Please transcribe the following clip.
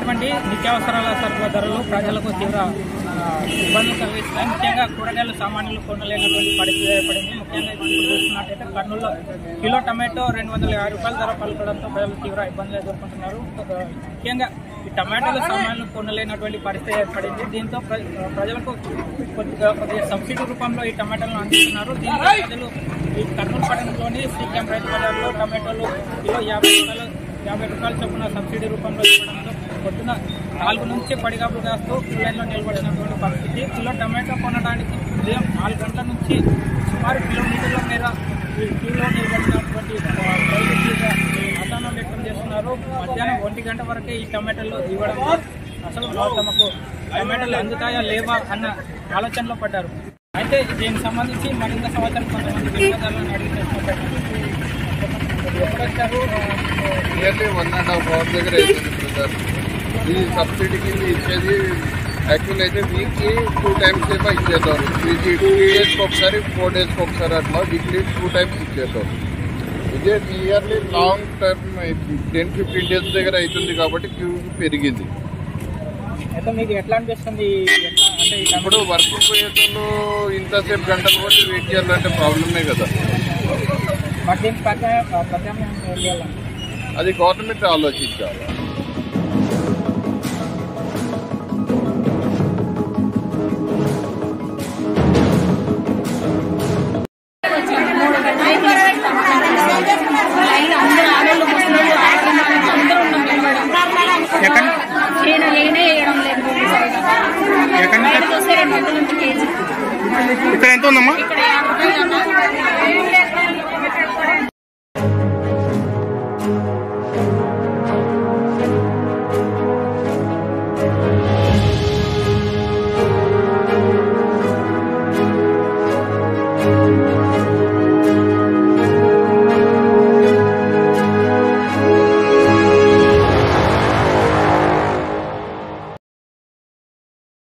పెరిగినటువంటి నిత్యావసరాల సరుకుల ధరలు ప్రజలకు తీవ్ర ఆ, ఇబ్బందులు కలిగిస్తున్నాయి ముఖ్యంగా కూరగాయలు సామాన్యులు కొనలేనటువంటి పరిస్థితి ఏర్పడింది ముఖ్యంగా ఇప్పుడు చూస్తున్నట్టయితే కర్నూలులో కిలో టమాటో రెండు వందల యాభై రూపాయల ధర పలకడంతో ప్రజలు తీవ్ర ఇబ్బందులు ఎదుర్కొంటున్నారు ఆ, ముఖ్యంగా ఈ టమాటాలు సామాన్యులు కొనలేనటువంటి పరిస్థితి ఏర్పడింది దీంతో ప్ర- ప్రజలకు కొద్దిగా కొద్దిగా సబ్సిడీ రూపంలో ఈ టమాటాలను అందిస్తున్నారు దీంతో ప్రజలు ఈ కర్నూలు పట్టణంలోని శ్రీకాంత్ రైతు బజార్లో టమాటోలు కిలో యాభై రూపాయలు యాభై రూపాయల చొప్పున సబ్సిడీ రూపంలో ఇవ్వడంతో పొద్దున నాలుగు నుంచి పడిగాపులు కాస్తూ లైన్లో నిలబడినటువంటి పరిస్థితి కిలో టమాటో కొనడానికి ఉదయం నాలుగు గంటల నుంచి సుమారు కిలోమీటర్ల మేర ఈ క్యూలో నిలబడినటువంటి ఆ, రైతు తీవ్ర అసహనం వ్యక్తం చేస్తున్నారు మధ్యాహ్నం ఒంటి గంట వరకే ఈ టమాటాలు ఇవ్వడం అసలు తమకు టమాటాలు అందుతాయా లేవా అన్న ఆలోచనలో పడ్డారు అయితే దీనికి సంబంధించి మరింత సమాచారం కొంతమంది వినియోగదారులను అడిగి తెలుసుకుంటారు ఎప్పుడు వచ్చారు nearly one and half hour దగ్గర అవుతుంది సార్ ఈ సబ్సిడీ కింద ఇచ్చేది యాక్చువల్ అయితే వీక్లీ టూ టైమ్స్ ఏమో ఇచ్చేస్తారు వీక్లీ టూ డేస్కి ఒకసారి ఫోర్ డేస్కి ఒకసారి అట్లా వీక్లీ టూ టైమ్స్ ఇచ్చేస్తారు ఇదే nearly long term ten fifteen days దగ్గర అవుతుంది కాబట్టి క్యూ పెరిగింది అయితే మీకు ఎట్లా అనిపిస్తుంది ఎట్లా అంటే ఈ ఇప్పుడు వర్క్ పోయేటోళ్ళు ఇంతసేపు గంటలు కొట్టి వెయిట్ చేయాలంటే ప్రాబ్లమే కదా మరి దీనికి ప్రత్యామ్నాయం ప్రత్యామ్నాయం ఏం చేయాలి అది గవర్నమెంట్ ఆలోచించాలి